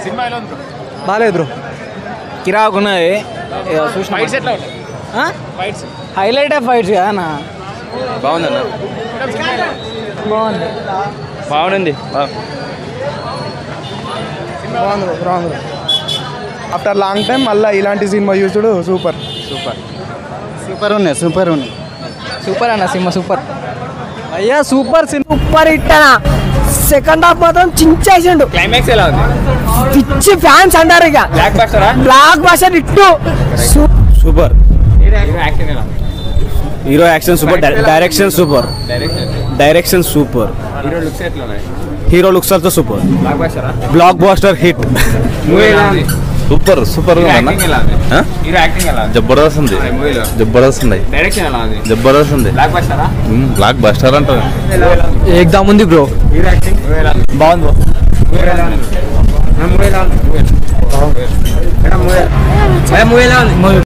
Cinema ఎలా ఉంది బాగాలేదు బ్రో కిరాకున్నది ఫైట్స్ ఎట్లా ఉంటాయి ఫైట్స్ హైలైట్ ఫైట్స్ కదా నా బాగుందన్న బాగుంది బాగుంది బాగుంది బాగుంది ఆఫ్టర్ లాంగ్ టైం మళ్ళీ ఇలాంటి సినిమా చూసుడు సూపర్ సూపర్ సూపర్ ఉన్నాయి సూపర్ ఉన్నాయి సూపర్ అన్న సినిమా సూపర్ అయ్యా సూపర్ సినిమా సూపర్ హిట్ అన్న సెకండ్ హాఫ్ మాత్రం చించేసిండు క్లైమాక్స్ ఎలా ఉంది పిచ్చి ఫ్యాన్స్ అంటారు ఇక బ్లాక్ బస్టరా బ్లాక్ బస్టర్ ఇట్టు సూపర్ యాక్షన్ ఎలా ఉంది hero action super direction super direction direction super hero looks ఎట్లా ఉన్నాయి హీరో లుక్స్ ఆల్సో సూపర్ బ్లాక్ బస్టరా బ్లాక్ బాస్టర్ హిట్ మూవీ ఎలా ఉంది సూపర్ సూపర్ హీరో ఉంది యాక్టింగ్ ఎలా ఉంది ఆ? హీరో యాక్టింగ్ ఎలా ఉంది జబర్దస్త్ ఉంది మూవీలో జబర్దస్త్ ఉంది డైరెక్షన్ ఎలా ఉంది జబర్దస్త్ ఉంది బ్లాక్ బస్టరా మ్మ్, బ్లాక్ బస్టర్ అంటారు ఏకదమ్ ఉంది బ్రో హీరో యాక్టింగ్ మూవీ ఎలా ఉంది బాగుంది bro. మూవీ ఎలా ఉంది మూవీ ఎలా ఉంది మూవీ ఎలా ఉంది మూవీ ఎలా ఉంది